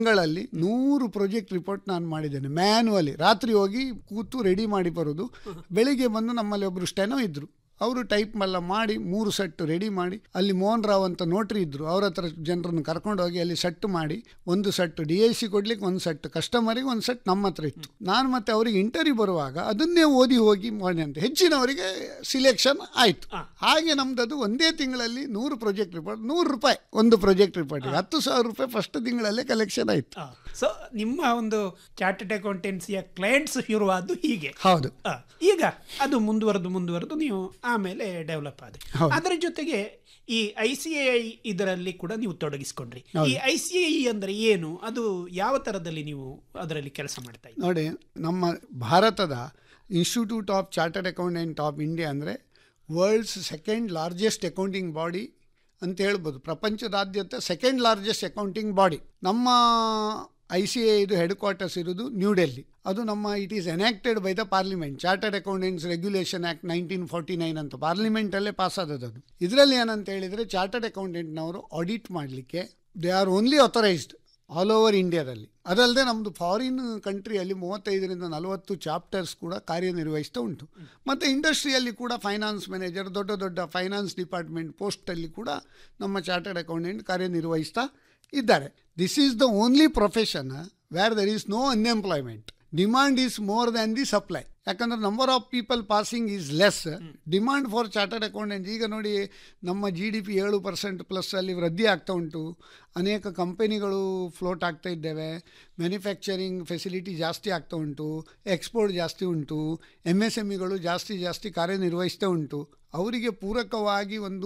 ತಿಂಗಳಲ್ಲಿ ನೂರು project report ನಾನು ಮಾಡಿದ್ದೇನೆ ಮ್ಯಾನುವಲಿ ರಾತ್ರಿ ಹೋಗಿ ಕೂತು ರೆಡಿ ಮಾಡಿ ಬರೋದು ಬೆಳಿಗ್ಗೆ ಬಂದು ನಮ್ಮಲ್ಲಿ ಒಬ್ಬರು ಸ್ಟೆನೋ ಇದ್ರು ಅವರು ಟೈಪ್ ಎಲ್ಲ ಮಾಡಿ ಮೂರು ಸೆಟ್ ರೆಡಿ ಮಾಡಿ ಅಲ್ಲಿ ಮೋಹನ್ ರಾವ್ ಅಂತ ನೋಟ್ರಿ ಇದ್ರು ಅವ್ರ ಹತ್ರ ಜನರನ್ನು ಕರ್ಕೊಂಡು ಹೋಗಿ ಅಲ್ಲಿ ಸೆಟ್ ಮಾಡಿ ಒಂದು ಸೆಟ್ ಡಿ ಐ ಸಿ ಕೊಡ್ಲಿಕ್ಕೆ ಒಂದು ಸೆಟ್ ಕಸ್ಟಮರಿಗೆ ಒಂದು ಸೆಟ್ ನಮ್ಮ ಹತ್ರ ಇತ್ತು ನಾನು ಮತ್ತೆ ಅವರಿಗೆ ಇಂಟರ್ವ್ಯೂ ಬರುವಾಗ ಅದನ್ನೇ ಓದಿ ಹೋಗಿ ಮಾಡಿ ಅಂತ ಹೆಚ್ಚಿನವರಿಗೆ ಸಿಲೆಕ್ಷನ್ ಆಯಿತು ಹಾಗೆ ನಮ್ದದು ಒಂದೇ ತಿಂಗಳಲ್ಲಿ ನೂರು ಪ್ರಾಜೆಕ್ಟ್ ರಿಪೋರ್ಟ್ ನೂರು ರೂಪಾಯಿ ಒಂದು ಪ್ರಾಜೆಕ್ಟ್ ರಿಪೋರ್ಟ್ ಹತ್ತು ಸಾವಿರ ರೂಪಾಯಿ ಫಸ್ಟ್ ತಿಂಗಳಲ್ಲೇ ಕಲೆಕ್ಷನ್ ಆಯಿತು ಸೊ ನಿಮ್ಮ ಒಂದು ಚಾರ್ಟೆಡ್ ಅಕೌಂಟೆನ್ಸಿಯ ಕ್ಲೈಂಟ್ಸ್ ಶುರುವಾದ್ದು ಹೀಗೆ ಹೌದು ಆ, ಈಗ ಅದು ಮುಂದುವರೆದು ಮುಂದುವರೆದು ನೀವು ಆಮೇಲೆ ಡೆವಲಪ್ ಆದ್ರಿ ಹೌದು. ಅದರ ಜೊತೆಗೆ ಈ ಐ ಸಿ ಐ ಇದರಲ್ಲಿ ಕೂಡ ನೀವು ತೊಡಗಿಸ್ಕೊಂಡ್ರಿ ಈ ಐ ಸಿ ಐ ಅಂದ್ರೆ ಏನು ಅದು ಯಾವ ತರದಲ್ಲಿ ನೀವು ಅದರಲ್ಲಿ ಕೆಲಸ ಮಾಡ್ತಾ ಇದ್ದೀರಿ ನೋಡಿ ನಮ್ಮ ಭಾರತದ institute of chartered accountant of India ಅಂದರೆ world's second largest accounting body ಅಂತ ಹೇಳ್ಬೋದು ಪ್ರಪಂಚದಾದ್ಯಂತ ಸೆಕೆಂಡ್ ಲಾರ್ಜೆಸ್ಟ್ ಅಕೌಂಟಿಂಗ್ ಬಾಡಿ ನಮ್ಮ ಐ ಸಿ ಐ ಇದು ಹೆಡ್ ಕ್ವಾರ್ಟರ್ಸ್ ಇರೋದು ನ್ಯೂ ಡೆಲ್ಲಿ ಅದು ನಮ್ಮ it is enacted by the parliament chartered accountants regulation act nineteen forty nine ಅಂತ ಪಾರ್ಲಿಮೆಂಟಲ್ಲೇ ಪಾಸ್ ಆದದ್ದು ಅದು ಇದರಲ್ಲಿ ಏನಂತ ಹೇಳಿದರೆ ಚಾರ್ಟರ್ಡ್ ಅಕೌಂಟೆಂಟ್ನವರು ಆಡಿಟ್ ಮಾಡಲಿಕ್ಕೆ they are only authorised all over ಇಂಡಿಯಾದಲ್ಲಿ ಅದಲ್ಲದೆ ನಮ್ಮದು ಫಾರಿನ್ ಕಂಟ್ರಿಯಲ್ಲಿ ಮೂವತ್ತೈದರಿಂದ ನಲವತ್ತು ಚಾಪ್ಟರ್ಸ್ ಕೂಡ ಕಾರ್ಯನಿರ್ವಹಿಸ್ತಾ ಉಂಟು ಮತ್ತು ಇಂಡಸ್ಟ್ರಿಯಲ್ಲಿ ಕೂಡ ಫೈನಾನ್ಸ್ ಮ್ಯಾನೇಜರ್ ದೊಡ್ಡ ದೊಡ್ಡ ಫೈನಾನ್ಸ್ ಡಿಪಾರ್ಟ್ಮೆಂಟ್ ಪೋಸ್ಟಲ್ಲಿ ಕೂಡ ನಮ್ಮ ಚಾರ್ಟರ್ಡ್ ಅಕೌಂಟೆಂಟ್ ಕಾರ್ಯನಿರ್ವಹಿಸ್ತಾ ಇದ್ದಾರೆ this is the only profession where there is no unemployment demand is more than the supply ಯಾಕಂದ್ರೆ number of people passing is less demand for chartered accountant ಈಗ ನೋಡಿ ನಮ್ಮ ಜಿ ಡಿ ಪಿ ಏಳು percent plus ಅಲ್ಲಿ ವೃದ್ಧಿ ಆಗ್ತಾ ಉಂಟು ಅನೇಕ ಕಂಪನಿಗಳು ಫ್ಲೋಟ್ ಆಗ್ತಾ ಇದ್ದೇವೆ ಮ್ಯಾನುಫ್ಯಾಕ್ಚರಿಂಗ್ ಫೆಸಿಲಿಟಿ ಜಾಸ್ತಿ ಆಗ್ತಾ ಉಂಟು ಎಕ್ಸ್ಪೋರ್ಟ್ ಜಾಸ್ತಿ ಉಂಟು ಎಮ್ ಎಸ್ ಎಮ್ ಇಗಳು ಜಾಸ್ತಿ ಜಾಸ್ತಿ ಕಾರ್ಯನಿರ್ವಹಿಸ್ತಾ ಉಂಟು ಅವರಿಗೆ ಪೂರಕವಾಗಿ ಒಂದು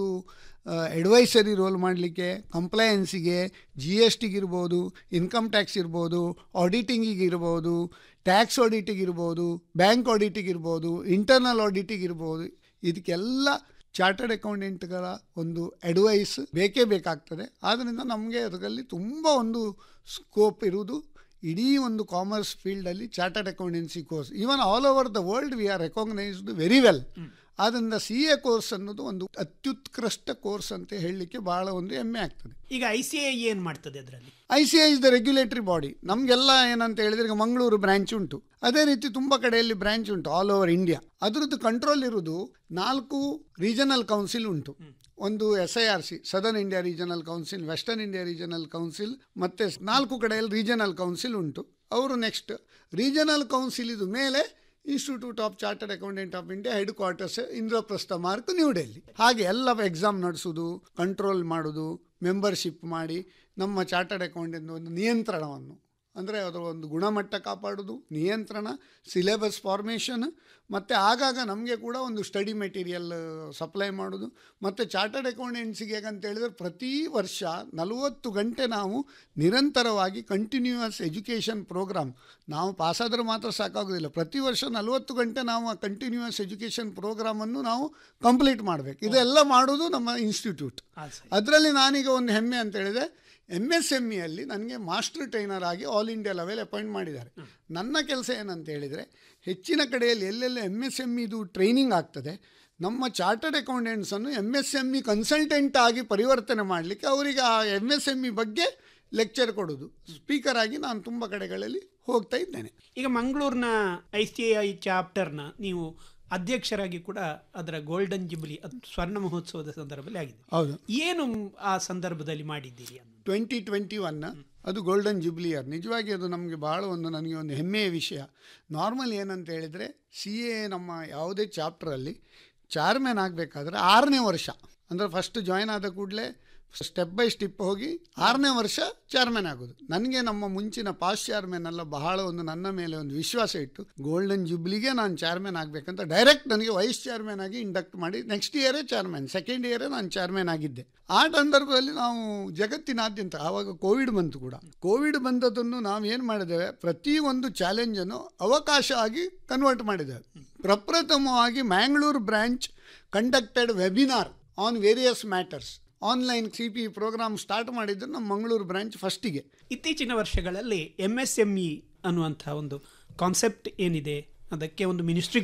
ಅಡ್ವೈಸರಿ ರೋಲ್ ಮಾಡಲಿಕ್ಕೆ ಕಂಪ್ಲಯನ್ಸಿಗೆ ಜಿ ಎಸ್ ಟಿಗಿರ್ಬೋದು ಇನ್ಕಮ್ ಟ್ಯಾಕ್ಸ್ ಇರ್ಬೋದು ಆಡಿಟಿಂಗಿಗೆ ಇರ್ಬೋದು ಟ್ಯಾಕ್ಸ್ ಆಡಿಟಿಗೆ ಇರ್ಬೋದು ಬ್ಯಾಂಕ್ ಆಡಿಟಿಗೆ ಇರ್ಬೋದು ಇಂಟರ್ನಲ್ ಆಡಿಟಿಗೆ ಇರ್ಬೋದು ಇದಕ್ಕೆಲ್ಲ ಚಾರ್ಟರ್ಡ್ ಅಕೌಂಟೆಂಟ್ಗಳ ಒಂದು ಅಡ್ವೈಸ್ ಬೇಕೇ ಬೇಕಾಗ್ತದೆ ಆದ್ದರಿಂದ ನಮಗೆ ಅದರಲ್ಲಿ ತುಂಬ ಒಂದು ಸ್ಕೋಪ್ ಇರುವುದು ಇಡೀ ಒಂದು ಕಾಮರ್ಸ್ ಫೀಲ್ಡಲ್ಲಿ chartered accountancy course even all over the world we are recognised very well ಆದ್ದರಿಂದ ಸಿ ಎ ಕೋರ್ಸ್ ಅನ್ನೋದು ಒಂದು ಅತ್ಯುತ್ಕೃಷ್ಟ ಕೋರ್ಸ್ ಅಂತ ಹೇಳಲಿಕ್ಕೆ ಬಹಳ ಒಂದು ಹೆಮ್ಮೆ ಆಗ್ತದೆ ಈಗ ಐ ಸಿ ಐ ಏನ್ ಮಾಡ್ತದೆ ಅದರಲ್ಲಿ I C I is the regulatory body ನಮಗೆಲ್ಲ ಏನಂತ ಹೇಳಿದ್ರೆ ಈಗ ಮಂಗಳೂರು ಬ್ರಾಂಚ್ ಉಂಟು ಅದೇ ರೀತಿ ತುಂಬ ಕಡೆಯಲ್ಲಿ ಬ್ರಾಂಚ್ ಉಂಟು ಆಲ್ ಓವರ್ ಇಂಡಿಯಾ ಅದರದ್ದು ಕಂಟ್ರೋಲ್ ಇರುವುದು ನಾಲ್ಕು ರೀಜನಲ್ ಕೌನ್ಸಿಲ್ ಉಂಟು ಒಂದು S I R C southern India regional council western India regional council ಮತ್ತೆ ನಾಲ್ಕು ಕಡೆಯಲ್ಲಿ ರೀಜನಲ್ ಕೌನ್ಸಿಲ್ ಉಂಟು ಅವರು ನೆಕ್ಸ್ಟ್ ರೀಜನಲ್ ಕೌನ್ಸಿಲ್ ಇದು ಮೇಲೆ institute of chartered accountant of India headquarters Indraprastha Marg New Delhi ಹಾಗೆ ಎಲ್ಲ ಎಕ್ಸಾಮ್ ನಡೆಸೋದು ಕಂಟ್ರೋಲ್ ಮಾಡೋದು ಮೆಂಬರ್ಶಿಪ್ ಮಾಡಿ ನಮ್ಮ ಚಾರ್ಟರ್ಡ್ ಅಕೌಂಟೆಂಟ್ ಒಂದು ನಿಯಂತ್ರಣವನ್ನು ಅಂದರೆ ಅದರ ಒಂದು ಗುಣಮಟ್ಟ ಕಾಪಾಡೋದು ನಿಯಂತ್ರಣ ಸಿಲೆಬಸ್ ಫಾರ್ಮೇಷನ್ ಮತ್ತು ಆಗಾಗ ನಮಗೆ ಕೂಡ ಒಂದು ಸ್ಟಡಿ ಮೆಟೀರಿಯಲ್ ಸಪ್ಲೈ ಮಾಡೋದು ಮತ್ತು ಚಾರ್ಟರ್ಡ್ ಅಕೌಂಟೆನ್ಸಿಗೆ ಅಂತ ಹೇಳಿದ್ರೆ ಪ್ರತಿ ವರ್ಷ ನಲವತ್ತು ಗಂಟೆ ನಾವು ನಿರಂತರವಾಗಿ ಕಂಟಿನ್ಯೂಯಸ್ ಎಜುಕೇಷನ್ ಪ್ರೋಗ್ರಾಮ್ ನಾವು ಪಾಸಾದರೆ ಮಾತ್ರ ಸಾಕಾಗೋದಿಲ್ಲ ಪ್ರತಿ ವರ್ಷ ನಲವತ್ತು ಗಂಟೆ ನಾವು ಆ ಕಂಟಿನ್ಯೂಯಸ್ ಎಜುಕೇಷನ್ ಪ್ರೋಗ್ರಾಮನ್ನು ನಾವು ಕಂಪ್ಲೀಟ್ ಮಾಡಬೇಕು ಇದೆಲ್ಲ ಮಾಡೋದು ನಮ್ಮ ಇನ್ಸ್ಟಿಟ್ಯೂಟ್ ಆ, ಸರಿ. ಅದರಲ್ಲಿ ನಾನೀಗ ಒಂದು ಹೆಮ್ಮೆ ಅಂತ ಹೇಳಿದೆ ಎಮ್ ಎಸ್ ಎಮ್ ಇಯಲ್ಲಿ ನನಗೆ ಮಾಸ್ಟರ್ ಟ್ರೈನರ್ ಆಗಿ ಆಲ್ ಇಂಡಿಯಾ ಲೆವೆಲ್ ಅಪಾಯಿಂಟ್ ಮಾಡಿದ್ದಾರೆ ನನ್ನ ಕೆಲಸ ಏನಂತ ಹೇಳಿದರೆ ಹೆಚ್ಚಿನ ಕಡೆಯಲ್ಲಿ ಎಲ್ಲೆಲ್ಲ ಎಮ್ ಎಸ್ ಎಮ್ ಇದು ಟ್ರೈನಿಂಗ್ ಆಗ್ತದೆ ನಮ್ಮ ಚಾರ್ಟರ್ಡ್ ಅಕೌಂಟೆಂಟ್ಸನ್ನು M S M E consultant ಆಗಿ ಪರಿವರ್ತನೆ ಮಾಡಲಿಕ್ಕೆ ಅವರಿಗೆ ಆ ಎಮ್ ಎಸ್ ಎಮ್ ಇ ಬಗ್ಗೆ ಲೆಕ್ಚರ್ ಕೊಡೋದು ಸ್ಪೀಕರ್ ಆಗಿ ನಾನು ತುಂಬ ಕಡೆಗಳಲ್ಲಿ ಹೋಗ್ತಾ ಇದ್ದೇನೆ ಈಗ ಮಂಗಳೂರಿನ ಐ ಸಿ ಐ ಚಾಪ್ಟರ್ನ ನೀವು ಅಧ್ಯಕ್ಷರಾಗಿ ಕೂಡ ಅದರ ಗೋಲ್ಡನ್ ಜುಬ್ಲಿ ಅದು ಸ್ವರ್ಣ ಮಹೋತ್ಸವದ ಸಂದರ್ಭದಲ್ಲಿ ಆಗಿದೆ ಹೌದು ಏನು ಆ ಸಂದರ್ಭದಲ್ಲಿ ಮಾಡಿದ್ದೀರಿ ಅಂತ ಟ್ವೆಂಟಿ ಟ್ವೆಂಟಿ ಒನ್ ಅದು ಗೋಲ್ಡನ್ ಜುಬ್ಲಿ ಇಯರ್ ನಿಜವಾಗಿ ಅದು ನಮಗೆ ಭಾಳ ಒಂದು ನನಗೆ ಒಂದು ಹೆಮ್ಮೆಯ ವಿಷಯ ನಾರ್ಮಲ್ ಏನಂತ ಹೇಳಿದರೆ ಸಿ ಎ ನಮ್ಮ ಯಾವುದೇ ಚಾಪ್ಟ್ರಲ್ಲಿ ಚಾರ್ಮ್ಯಾನ್ ಆಗಬೇಕಾದ್ರೆ ಆರನೇ ವರ್ಷ ಅಂದರೆ ಫಸ್ಟ್ ಜಾಯ್ನ್ ಆದ ಕೂಡಲೇ ಸ್ಟೆಪ್ ಬೈ ಸ್ಟೆಪ್ ಹೋಗಿ ಆರನೇ ವರ್ಷ ಚೇರ್ಮನ್ ಆಗೋದು ನನಗೆ ನಮ್ಮ ಮುಂಚಿನ ಪಾಸ್ ಚೇರ್ಮನ್ ಎಲ್ಲ ಬಹಳ ಒಂದು ನನ್ನ ಮೇಲೆ ಒಂದು ವಿಶ್ವಾಸ ಇಟ್ಟು ಗೋಲ್ಡನ್ ಜುಬ್ಲಿಗೆ ನಾನು ಚೇರ್ಮನ್ ಆಗಬೇಕಂತ ಡೈರೆಕ್ಟ್ ನನಗೆ ವೈಸ್ ಚೇರ್ಮನ್ ಆಗಿ ಇಂಡಕ್ಟ್ ಮಾಡಿ ನೆಕ್ಸ್ಟ್ ಇಯರೇ ಚೇರ್ಮನ್ ಸೆಕೆಂಡ್ ಇಯರೇ ನಾನು ಚೇರ್ಮನ್ ಆಗಿದ್ದೆ ಆ ಸಂದರ್ಭದಲ್ಲಿ ನಾವು ಜಗತ್ತಿನಾದ್ಯಂತ ಆವಾಗ ಕೋವಿಡ್ ಬಂತು ಕೂಡ ಕೋವಿಡ್ ಬಂದದನ್ನು ನಾವು ಏನು ಮಾಡಿದ್ದೇವೆ ಪ್ರತಿ ಒಂದು ಚಾಲೆಂಜನ್ನು ಅವಕಾಶ ಆಗಿ ಕನ್ವರ್ಟ್ ಮಾಡಿದ್ದೇವೆ ಪ್ರಪ್ರಥಮವಾಗಿ Mangalore branch conducted webinar on various matters online C P program start ಮಾಡಿದ್ದು ನಮ್ಮ ಮಂಗಳೂರು ಬ್ರಾಂಚ್ ಫಸ್ಟಿಗೆ ಇತ್ತೀಚಿನ ವರ್ಷಗಳಲ್ಲಿ ಎಮ್ ಎಸ್ ಎಮ್ ಇ ಅನ್ನುವಂಥ ಒಂದು ಕಾನ್ಸೆಪ್ಟ್ ಏನಿದೆ ಅದಕ್ಕೆ ಒಂದು ಮಿನಿಸ್ಟ್ರಿ ಕೂಡ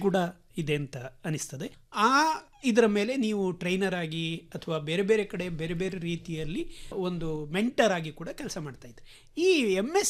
ಇದೆ ಅಂತ ಅನಿಸ್ತದೆ ಆ ಇದರ ಮೇಲೆ ನೀವು ಟ್ರೈನರ್ ಆಗಿ ಅಥವಾ ಬೇರೆ ಬೇರೆ ಕಡೆ ಬೇರೆ ಬೇರೆ ರೀತಿಯಲ್ಲಿ ಒಂದು ಮೆಂಟರ್ ಆಗಿ ಕೂಡ ಕೆಲಸ ಮಾಡ್ತಾ ಇದ್ರಿ ಈ ಎಮ್ ಎಸ್